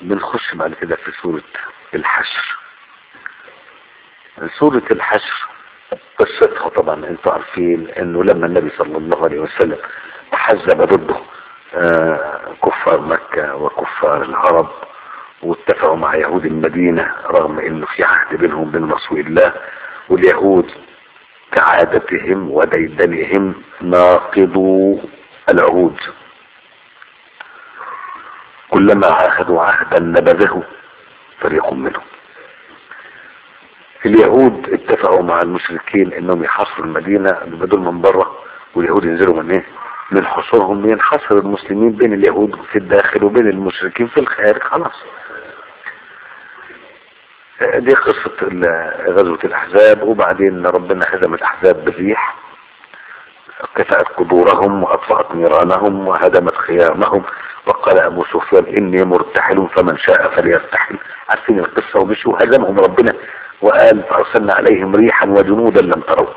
بنخش بعد كده في سورة الحشر سورة الحشر قصتها طبعا انتوا عارفين انه لما النبي صلى الله عليه وسلم تحزب ضده آه، كفار مكة وكفار العرب واتفقوا مع يهود المدينة رغم انه في عهد بينهم وبين رسول الله واليهود كعادتهم وديدنهم ناقضوا العهود كلما عاهدوا عهدا نبذه فريق منهم اليهود اتفقوا مع المشركين انهم يحاصروا المدينة بدون من بره واليهود ينزلوا من ايه من حصورهم ينحصر المسلمين بين اليهود في الداخل وبين المشركين في الخارج خلاص دي قصة ال- غزوة الأحزاب وبعدين ربنا هزم الأحزاب بالريح قطعت قدورهم وأطفأت نيرانهم وهدمت خيامهم وقال أبو سفيان إني مرتحل فمن شاء فليرتحل عارفين القصة ومشوا هزمهم ربنا وقال فأرسلنا عليهم ريحا وجنودا لم تروا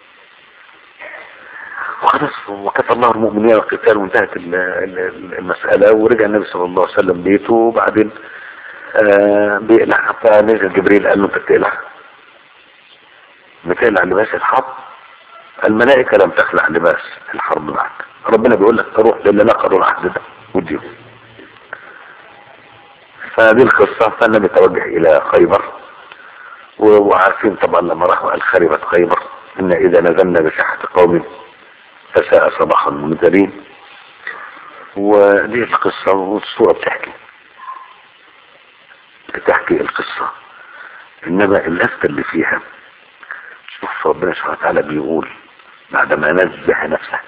وخلاص وكفى الله المؤمنين القتال وانتهت ال- ال- المسألة ورجع النبي صلى الله عليه وسلم بيته وبعدين آه بيقلع فنزل جبريل قال له انت بتقلع بتقلع لباس الحرب الملائكة لم تخلع لباس الحرب بعد ربنا بيقول لك تروح للي نقضوا العهد ده وديهم فدي القصة فالنبي توجه إلى خيبر و- وعارفين طبعا لما راحوا قال خربت خيبر إن إذا نزلنا بساحة قوم فساء صباح المنذرين ودي القصة والصورة بتحكي بتحكي القصة إنما اللفتة اللي فيها شوف ربنا سبحانه وتعالى بيقول بعدما نزه نفسه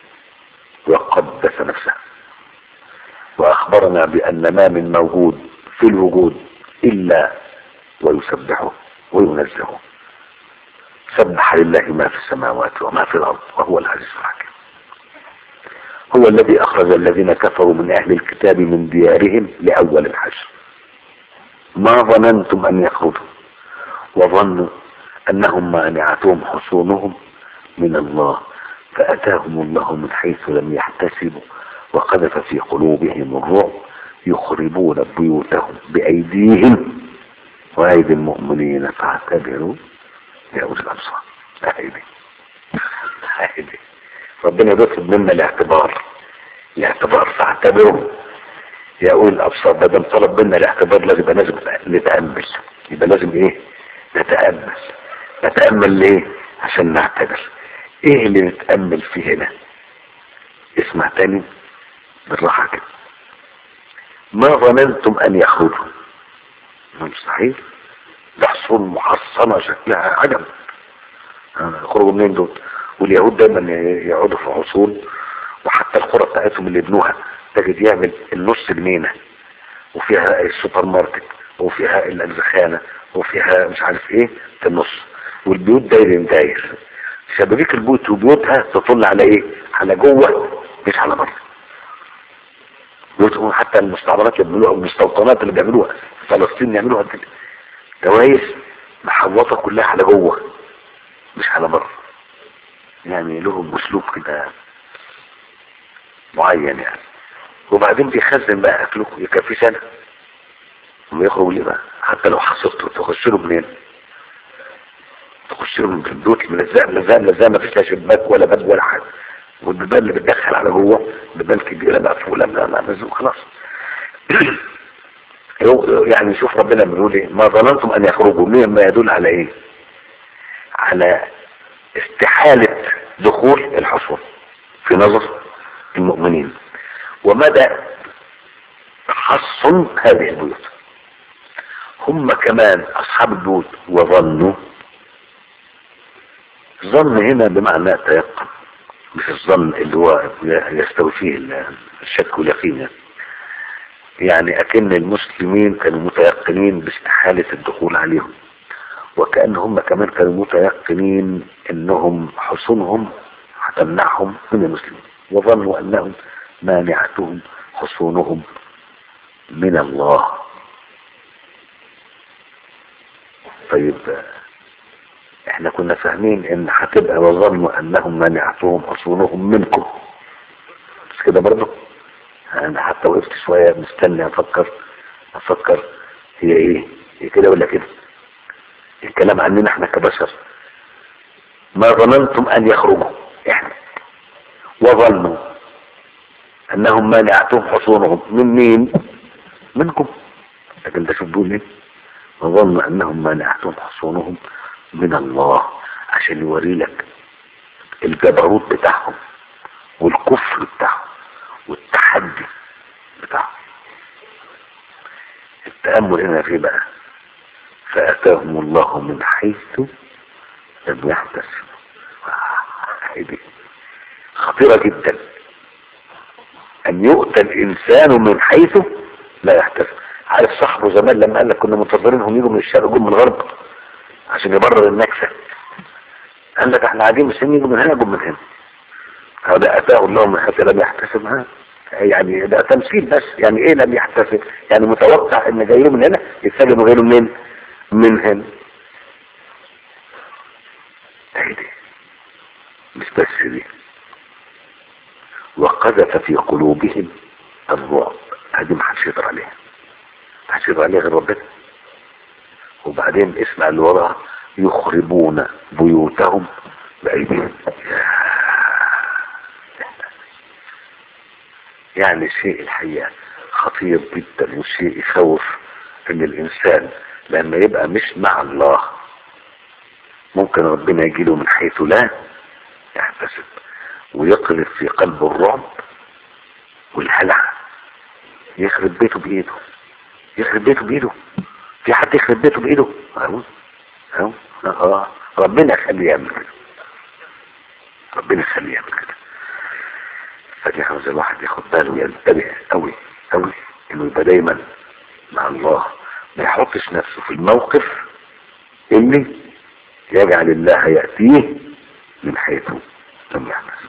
وقدس نفسه وأخبرنا بأن ما من موجود في الوجود إلا ويسبحه وينزهه سبح لله ما في السماوات وما في الأرض وهو العزيز الحكيم هو الذي أخرج الذين كفروا من أهل الكتاب من ديارهم لأول الحشر ما ظننتم أن يخرجوا وظنوا أنهم مانعتهم حصونهم من الله فأتاهم الله من حيث لم يحتسبوا وقذف في قلوبهم الرعب يخربون بيوتهم بأيديهم وأيدي المؤمنين فاعتبروا يا أولي الأبصار أيدي أيدي ربنا بيطلب منا الاعتبار الاعتبار فاعتبروا يا أولي الأبصار ده دام طلب منا الاعتبار لازم يبقى لازم نتأمل يبقى لازم إيه نتأمل نتأمل ليه عشان نعتبر إيه اللي نتأمل فيه هنا اسمع تاني بالراحة كده ما ظننتم أن يخرجوا مستحيل ده حصول محصنة شكلها عجب آه، يخرجوا منين دول واليهود دايما يقعدوا في حصول وحتى القرى بتاعتهم اللي يبنوها تجد يعمل النص جنينة وفيها السوبر ماركت وفيها الزخانة وفيها مش عارف ايه في النص والبيوت داير داير شبابيك البيوت وبيوتها تطل على ايه على جوه مش على بره بيوتهم حتى المستعمرات اللي بيعملوها والمستوطنات اللي بيعملوها في فلسطين يعملوها كده دواير محوطة كلها على جوه مش على بره يعني لهم اسلوب كده معين يعني وبعدين بيخزن بقى اكله يكفي سنة وما يخرج ليه بقى حتى لو حصلته تخش له منين تخش له من البيوت ملزقه ملزقه ملزقه ما فيش لا شباك ولا باب ولا حاجه والبيبان اللي بتدخل على جوه بيبان كبيره مقفوله لا لا مزوق خلاص يو- يعني شوف ربنا بيقول ايه ما ظننتم ان يخرجوا مما يدل على ايه على استحالة دخول الحصول في نظر المؤمنين ومدى حصن هذه البيوت هم كمان اصحاب البيوت وظنوا ظن هنا بمعنى تيقن مش الظن اللي هو يستوي فيه الشك واليقين يعني. يعني أكن المسلمين كانوا متيقنين باستحالة الدخول عليهم وكأن هم كمان كانوا متيقنين انهم حصونهم هتمنعهم من المسلمين وظنوا انهم مانعتهم حصونهم من الله طيب احنا كنا فاهمين ان هتبقى وظنوا انهم مانعتهم حصونهم منكم مش كده برضه انا حتى وقفت شوية مستني افكر افكر هي ايه هي كده ولا كده الكلام عننا احنا كبشر ما ظننتم ان يخرجوا احنا وظنوا انهم مانعتهم حصونهم من مين منكم لكن ده شوف بيقول ايه وظنوا انهم مانعتهم حصونهم من الله عشان يوري لك الجبروت بتاعهم والكفر بتاعهم والتحدي بتاعهم التأمل هنا في بقى فأتاهم الله من حيث لم يحتسبوا آه، دي خطيرة جدا أن يؤتى الإنسان من حيث لا يحتسب عارف صاحبه زمان لما قال لك كنا منتظرينهم يجوا من الشرق يجوا من الغرب عشان يبرر النكسة قال لك احنا قاعدين مستنيين يجوا من هنا يجوا من هنا هذا أتاه الله من حيث لم يحتسبها يعني ده تمثيل بس يعني ايه لم يحتسب يعني متوقع ان جاي له من هنا يتسجن غيره منين من هنا ايه دي مش بس دي وقذف في قلوبهم الرعب هذه ما حدش يقدر عليها ما حدش يقدر عليها غير ربنا وبعدين اسمع اللي وراها يخربون بيوتهم بأيديهم يعني الشيء الحقيقة خطير جدا والشيء يخوف ان الانسان لما يبقى مش مع الله ممكن ربنا يجيله من حيث لا يحتسب ويقذف في قلبه الرعب والهلع يخرب بيته بايده يخرب بيته بايده في حد يخرب بيته بايده اهو اهو اه ربنا يخليه يعمل كده ربنا يخليه يعمل كده فدي عاوز الواحد ياخد باله وينتبه قوي قوي انه يبقى دايما مع الله ما يحطش نفسه في الموقف اللي يجعل الله يأتيه من حيث لم يحدث